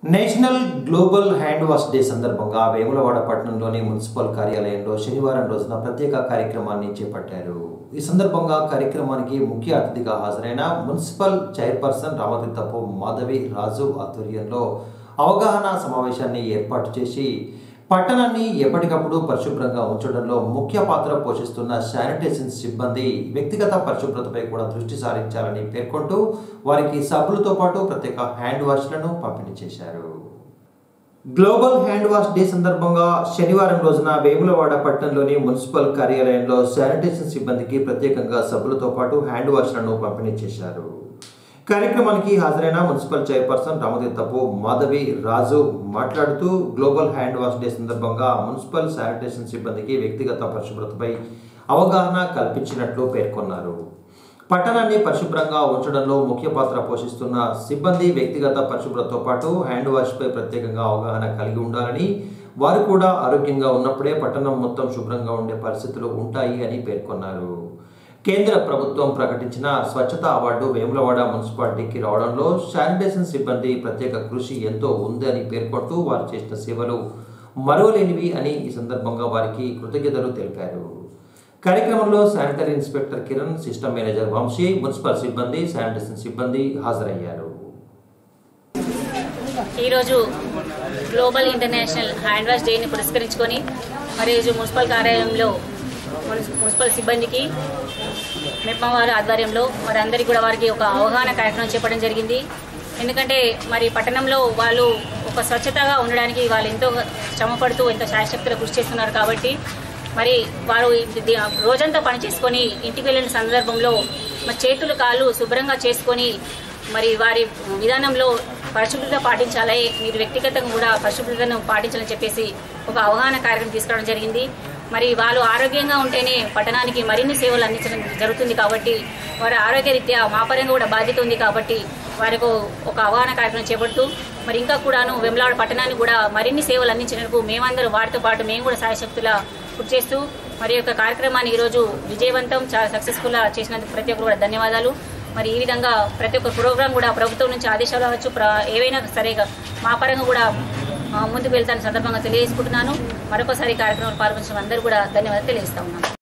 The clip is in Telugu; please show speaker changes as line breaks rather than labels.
national global hand wash day సందర్భంగా వేములవాడ పట్టణంలోని మున్సిపల్ కార్యాలయంలో శనివారం రోజున ప్రత్యేక కార్యక్రమాన్ని చేపట్టారు ఈ సందర్భంగా కార్యక్రమానికి ముఖ్య అతిథిగా హాజరైన మున్సిపల్ చైర్పర్సన్ రామతీర్థపు మాధవి రాజు ఆధ్వర్యంలో అవగాహన సమావేశాన్ని ఏర్పాటు చేసి పట్టణాన్ని ఎప్పటికప్పుడు పరిశుభ్రంగా ఉంచడంలో ముఖ్య పాత్ర పోషిస్తున్న శానిటేషన్ సిబ్బంది వ్యక్తిగత పరిశుభ్రతపై కూడా దృష్టి సారించాలని పేర్కొంటూ వారికి సబ్బులతో పాటు ప్రత్యేక హ్యాండ్ వాష్లను పంపిణీ చేశారు గ్లోబల్ హ్యాండ్ వాష్ డే సందర్భంగా శనివారం రోజున వేములవాడ పట్టణంలోని మున్సిపల్ కార్యాలయంలో శానిటేషన్ సిబ్బందికి ప్రత్యేకంగా సబ్బులతో పాటు హ్యాండ్ వాష్లను పంపిణీ చేశారు కార్యక్రమానికి హాజరైన మున్సిపల్ చైర్పర్సన్ రామతీర్థపు మాధవి రాజు మాట్లాడుతూ గ్లోబల్ హ్యాండ్ వాష్ డే సందర్భంగా మున్సిపల్ శానిటేషన్ సిబ్బందికి వ్యక్తిగత పరిశుభ్రతపై అవగాహన కల్పించినట్లు పేర్కొన్నారు పట్టణాన్ని పరిశుభ్రంగా ఉంచడంలో ముఖ్య పాత్ర పోషిస్తున్న సిబ్బంది వ్యక్తిగత పరిశుభ్రతతో పాటు హ్యాండ్ వాష్పై ప్రత్యేకంగా అవగాహన కలిగి ఉండాలని వారు కూడా ఆరోగ్యంగా ఉన్నప్పుడే పట్టణం మొత్తం శుభ్రంగా ఉండే పరిస్థితులు ఉంటాయి అని పేర్కొన్నారు కేంద్ర ప్రభుత్వం ప్రకటించిన స్వచ్ఛత అవార్డు వేములవాడ మున్సిపాలిటీకి రావడంలో శానిటేషన్ సిబ్బంది ప్రత్యేక కృషి ఎంతో ఉంది అని పేర్కొంటూ వారు చేసిన సేవలు మరువలేనివి అని ఈ సందర్భంగా వారికి కృతజ్ఞతలు తెలిపారు కార్యక్రమంలో sanitary inspector Kiran system manager Vamshi municipal సిబ్బంది శానిటేషన్ సిబ్బంది హాజరయ్యారు
ఈరోజు గ్లోబల్ ఇంటర్నేషనల్ హ్యాండ్ వాష్ డేని పురస్కరించుకొని మరి ఈరోజు మున్సిపల్ కార్యాలయంలో మున్సి- మున్సిపల్ సిబ్బందికి మెప్మా వారి ఆధ్వర్యంలో మరి అందరికీ కూడా వారికి ఒక అవగాహన కార్యక్రమం చేపట్టడం జరిగింది ఎందుకంటే మరి పట్టణంలో వాళ్ళు ఒక స్వచ్ఛతగా ఉండడానికి వాళ్ళు ఎంతో శ్రమపడుతూ ఎంతో శాయశక్తులు కృషి చేస్తున్నారు కాబట్టి మరి వారు ఇది- రోజంతా పని చేసుకొని ఇంటికి వెళ్ళిన సందర్భంలో మరి చేతులు కాళ్ళు శుభ్రంగా చేసుకొని మరి వారి విధానంలో పరిశుభ్రత పాటించాలి మీరు వ్యక్తిగతంగా కూడా పరిశుభ్రతను పాటించాలని చెప్పేసి ఒక అవగాహన కార్యక్రమం తీసుకురావడం జరిగింది మరి వాళ్ళు ఆరోగ్యంగా ఉంటేనే పట్టణానికి మరిన్ని సేవలు అందించడం జరుగుతుంది కాబట్టి వారి ఆరోగ్యరీత్యా మా పరంగా కూడా బాధ్యత ఉంది కాబట్టి వారికి ఒక అవగాహన కార్యక్రమం చేపడుతూ మరి ఇంకా కూడాను వెమ్లాడ పట్టణానికి కూడా మరిన్ని సేవలు అందించినందుకు మేమందరూ వారితో పాటు మేము కూడా సాయశక్తుల కృషి చేస్తూ మరి ఈ యొక్క కార్యక్రమాన్ని ఈరోజు విజయవంతం చాలా సక్సెస్ఫుల్గా చేసినందుకు ప్రతి ఒక్కరు కూడా ధన్యవాదాలు మరి ఈ విధంగా ప్రతి ఒక్క ప్రోగ్రాం కూడా ప్రభుత్వం నుంచి ఆదేశాలు అవ్వచ్చు ప్ర- ఏవైనా సరేగా మా పరంగా కూడా ఆ, ముందుకు వెళ్తాను సందర్భంగా తెలియజేసుకుంటున్నాను మరొకసారి ఈ కార్యక్రమంలో పాల్గొంచిన అందరూ కూడా ధన్యవాదాలు తెలియజేస్తా ఉన్నాను